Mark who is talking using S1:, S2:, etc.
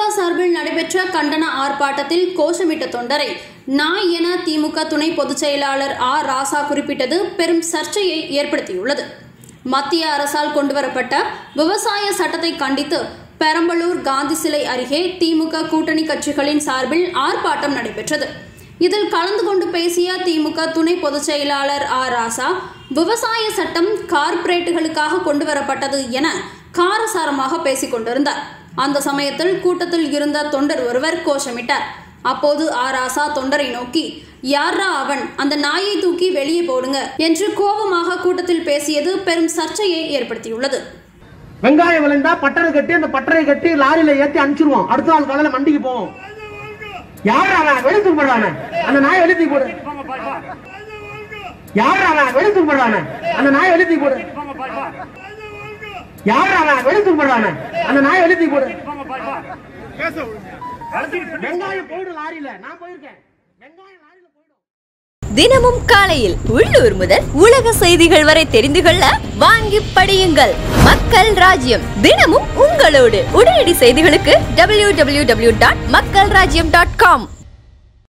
S1: திமுக சார்பில் நடைபெற்ற கண்டன ஆர்ப்பாட்டத்தில் கோஷமிட்ட தொண்டரை நாய் என திமுக துணை பொதுச் செயலாளர் ஆர் ராசா குறிப்பிட்டது பெரும் சர்ச்சையை ஏற்படுத்தியுள்ளது மத்திய அரசால் கொண்டுவரப்பட்ட விவசாய சட்டத்தை கண்டித்து பெரம்பலூர் காந்தி சிலை அருகே திமுக கூட்டணி கட்சிகளின் சார்பில் ஆர்ப்பாட்டம் நடைபெற்றது இதில் கலந்து கொண்டு பேசிய திமுக துணை பொதுச் செயலாளர் ஆர் ராசா விவசாய சட்டம் கார்ப்பரேட்டுகளுக்காக கொண்டு வரப்பட்டது என காரசாரமாக பேசிக் கொண்டிருந்தார் அந்த சமயத்தில் கூட்டத்தில் இருந்த தொண்டர் ஒருவர் கோஷமிட்டார் அப்போது ஆர் ராசா தொண்டரை நோக்கி யாரா அவன் அந்த நாயை தூக்கி வெளியே போடுங்க என்று கோபமாக கூட்டத்தில் பேசியது பெரும் சர்ச்சையை ஏற்படுத்தியுள்ளது
S2: வெங்காயம் விளைந்தா பட்டறை கட்டி அந்த பட்டறை கட்டி லாரியில ஏத்தி அனுப்பிச்சிருவோம் அடுத்த நாள் காலையில மண்டிக்கு போவோம் யார் அவன் வெளித்து போடுறானே அந்த நாயை வெளித்தி போடு யார் அவன் வெளித்து போடுறானே அந்த நாயை வெளித்தி போடு யார் அவன் வெளித்து போடுறானே அந்த நாயை வெளித்தி போடு வெங்காயம் போடு லாரியில நான் போயிருக்கேன் வெங்காயம் லாரியில போயிடும்
S3: தினமும் காலையில் உள்ளூர் முதல் உலக செய்திகள் வரை தெரிந்து கொள்ள வாங்கி படியுங்கள் மக்கள் ராஜ்யம் தினமும் உங்களோடு உடனடி செய்திகளுக்கு டபிள்யூ டபிள்யூ டபிள்யூ டாட் மக்கள் ராஜ்யம் டாட் காம்